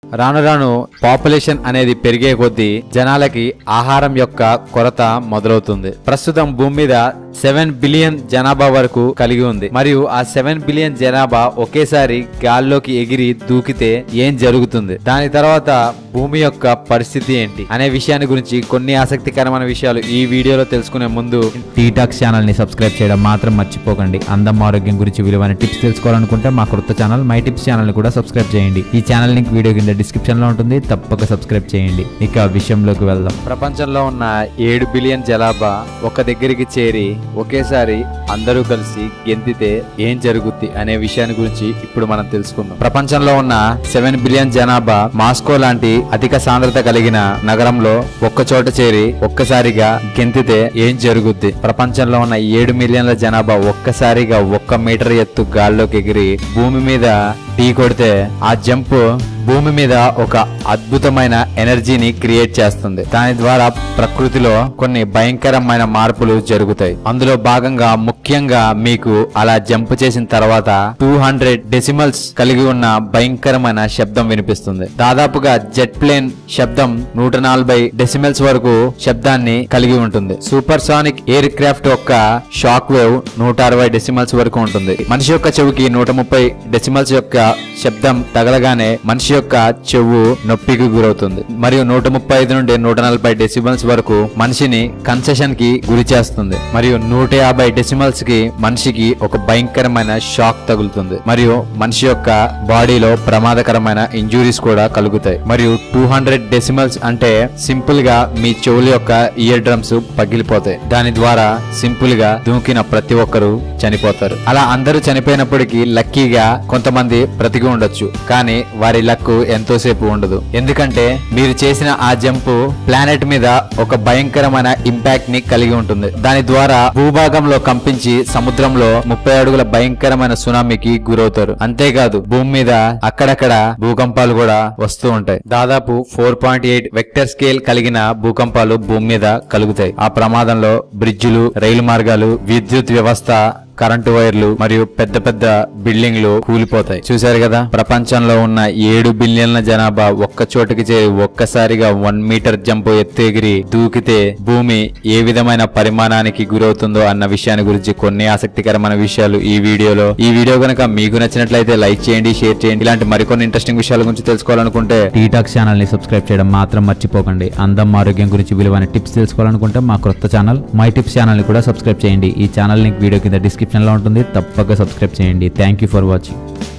రాను రాను పాపులేషన్ అనేది పెరిగే కొద్దీ జనాలకి ఆహారం యొక్క కొరత మొదలవుతుంది ప్రస్తుతం భూమి మీద సెవెన్ బిలియన్ జనాభా వరకు కలిగి ఉంది మరియు ఆ సెవెన్ బిలియన్ జనాభా ఒకేసారి గాల్లోకి ఎగిరి దూకితే ఏం జరుగుతుంది దాని తర్వాత భూమి యొక్క పరిస్థితి ఏంటి అనే విషయాన్ని గురించి కొన్ని ఆసక్తికరమైన విషయాలు ఈ వీడియోలో తెలుసుకునే ముందు టీటాక్స్ ఛానల్ ని సబ్స్క్రైబ్ చేయడం మాత్రం మర్చిపోకండి అందం ఆరోగ్యం గురించి విలువైన టిప్స్ తెలుసుకోవాలనుకుంటే మా కొత్త ఛానల్ మై టిప్స్ ఛానల్ ని కూడా సబ్స్క్రైబ్ చేయండి ఈ ఛానల్ లింక్ వీడియో కింద డిస్క్రిప్షన్ లో ఉంటుంది తప్పక సబ్స్క్రైబ్ చేయండి ఇక విషయంలోకి వెళ్దాం ప్రపంచంలో ఉన్న ఏడు బిలియన్ జనాభా ఒక దగ్గరికి చేరి ఒకేసారి అందరూ కలిసి గెంతితే ఏం జరుగుద్ది అనే విషయాన్ని గురించి ఇప్పుడు మనం తెలుసుకుందాం ప్రపంచంలో ఉన్న సెవెన్ బిలియన్ జనాభా మాస్కో లాంటి అధిక సాంద్రత కలిగిన నగరంలో ఒక్క చోట చేరి ఒక్కసారిగా గెంతితే ఏం జరుగుద్ది ప్రపంచంలో ఉన్న ఏడు మిలియన్ల జనాభా ఒక్కసారిగా ఒక్క మీటర్ ఎత్తు గాల్లోకి ఎగిరి భూమి మీద ఢీ కొడితే ఆ జంప్ భూమి మీద ఒక అద్భుతమైన ఎనర్జీని క్రియేట్ చేస్తుంది దాని ద్వారా ప్రకృతిలో కొన్ని భయంకరమైన మార్పులు జరుగుతాయి అందులో భాగంగా ముఖ్యంగా మీకు అలా జంప్ చేసిన తర్వాత టూ హండ్రెడ్ డెసిమల్స్ కలిగి ఉన్న భయంకరమైన శబ్దం వినిపిస్తుంది దాదాపుగా జెట్ ప్లేన్ శబ్దం నూట నలభై డెసిమల్స్ వరకు శబ్దాన్ని కలిగి ఉంటుంది సూపర్ సానిక్ ఎయిర్ క్రాఫ్ట్ యొక్క షాక్ వేవ్ నూట అరవై డెసిమల్స్ వరకు ఉంటుంది మనిషి యొక్క చెవికి నూట ముప్పై డెసిమల్స్ యొక్క శబ్దం తగలగానే మనిషి యొక్క చెవు నొప్పికి గురవుతుంది మరియు నూట ముప్పై ఐదు నుండి నూట నలభై డెసిమల్స్ వరకు మనిషిని కన్సెషన్ కి గురి చేస్తుంది మరియు నూట యాభై డెసిమల్స్ కి మనిషికి ఒక భయంకరమైన షాక్ తగులుతుంది మరియు మనిషి యొక్క బాడీలో ప్రమాదకరమైన ఇంజురీస్ కూడా కలుగుతాయి మరియు టూ హండ్రెడ్ డెసిమల్స్ అంటే సింపుల్ గా మీ చెవుల యొక్క ఇయర్ డ్రమ్స్ పగిలిపోతాయి దాని ద్వారా సింపుల్ గా దూకిన ప్రతి ఒక్కరూ చనిపోతారు అలా అందరూ చనిపోయినప్పటికీ లక్కీగా కొంతమంది బ్రతికి ఉండొచ్చు కానీ వారి లక్ ఎంతోసేపు ఉండదు ఎందుకంటే మీరు చేసిన ఆ జంప్ ప్లానెట్ మీద ఒక భయంకరమైన ఇంపాక్ట్ ని కలిగి ఉంటుంది దాని ద్వారా భూభాగంలో కంపించి సముద్రంలో ముప్పై అడుగుల భయంకరమైన సునామీకి గురవుతారు అంతేకాదు భూమి మీద అక్కడక్కడ భూకంపాలు కూడా వస్తూ ఉంటాయి దాదాపు four point eight vector scale కలిగిన భూకంపాలు భూమి మీద కలుగుతాయి ఆ ప్రమాదంలో బ్రిడ్జిలు రైలు మార్గాలు విద్యుత్ వ్యవస్థ కరెంటు వైర్లు మరియు పెద్ద పెద్ద బిల్డింగ్లు కూలిపోతాయి చూశారు కదా ప్రపంచంలో ఉన్న ఏడు బిలియన్ల జనాభా ఒక్క చోటుకి చేరి ఒక్కసారిగా వన్ మీటర్ జంప్ ఎత్తు ఎగిరి దూకితే భూమి ఏ విధమైన పరిమాణానికి గురవుతుందో అన్న విషయాన్ని గురించి కొన్ని ఆసక్తికరమైన విషయాలు ఈ వీడియోలో ఈ వీడియో కనుక మీకు నచ్చినట్లయితే లైక్ చేయండి షేర్ చేయండి ఇలాంటి మరికొన్ని ఇంట్రెస్టింగ్ విషయాల గురించి తెలుసుకోవాలనుకుంటే టీటాక్స్ ఛానల్ ని సబ్స్క్రైబ్ చేయడం మాత్రం మర్చిపోకండి అందం ఆరోగ్యం గురించి విలువైన టిప్స్ తెలుసుకోవాలనుకుంటే మా కొత్త ఛానల్ మై టిప్స్ ఛానల్ ని కూడా సబ్స్క్రైబ్ చేయండి ఈ ఛానల్ లింక్ వీడియో కింద డిస్క్రిప్షన్ లో ఉంటుంది తప్పక సబ్స్క్రైబ్ చేయండి థ్యాంక్ యూ ఫర్ వాచింగ్